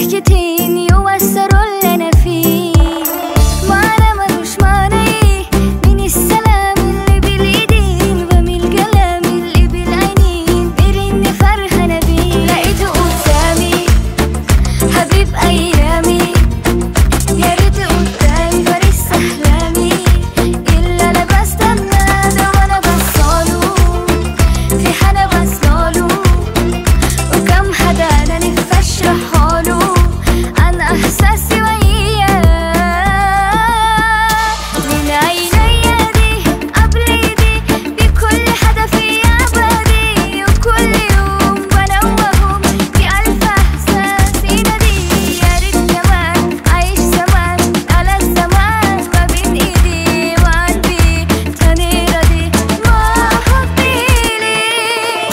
ساكتين يوسروا اللي انا فيه معنى ملوش معنى ايه من السلام اللي بالايدين ومن الكلام اللي بالعينين غير اني فرحانه بيه لقيته قدامي حبيب ايامي يا ريت قدامي فارس احلامي الا انا بستنى ده وانا بصاله في حدا بصاله وكم حدا انا نفسي اشرحاله عن احساسي وياه من عينيا دي قبل ايدي بكل حدا فيا بدي وكل يوم بنوهم بألف احساس ينادي يا ريت كمان عايش زمان على الزمان ما بين ايدي وقلبي تاني راضي ما حبي ليك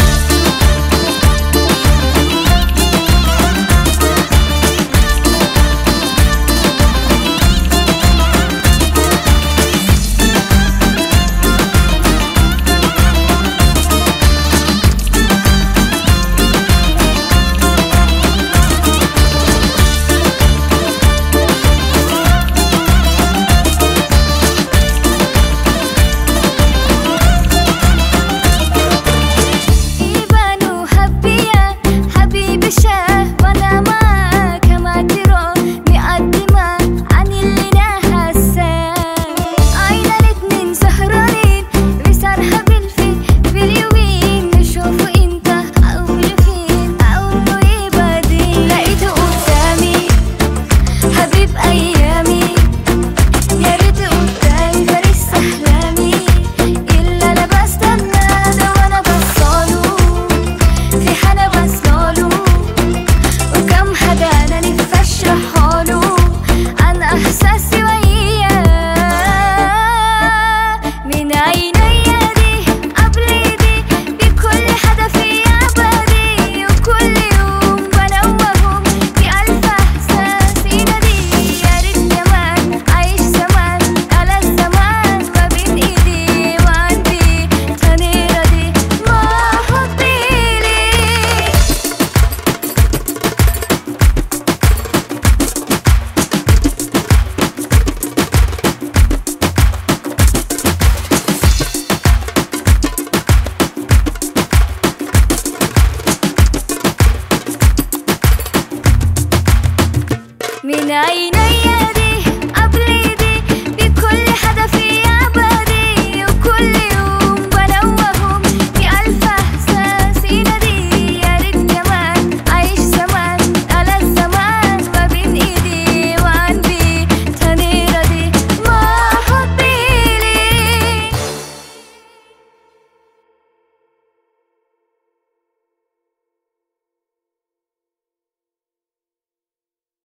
يبانوا حبيا حبيبي شاه وانا معاك ما ترى مقدمة عن اللي انا حاساه عينا الاتنين سهرانين بسرحة بالفي باليومين نشوفه انت او فين او ايه بعدين لقيته قدامي حبيب ايامي يا ريت قدامي فارس احلامي الا انا بستنى ده وانا بصاله في حدا بصاله وكم حدا انا نفسي اشرحاله عن احساسي وياه من عينيا دي قبل ايدي بكل حدا فيا بدي وكل يوم بنوهم بألف احساس ينادي يا ريت كمان عايش زمان على الزمان ما بين ايدي وقلبي تاني راضي ما حبي ليك من عيني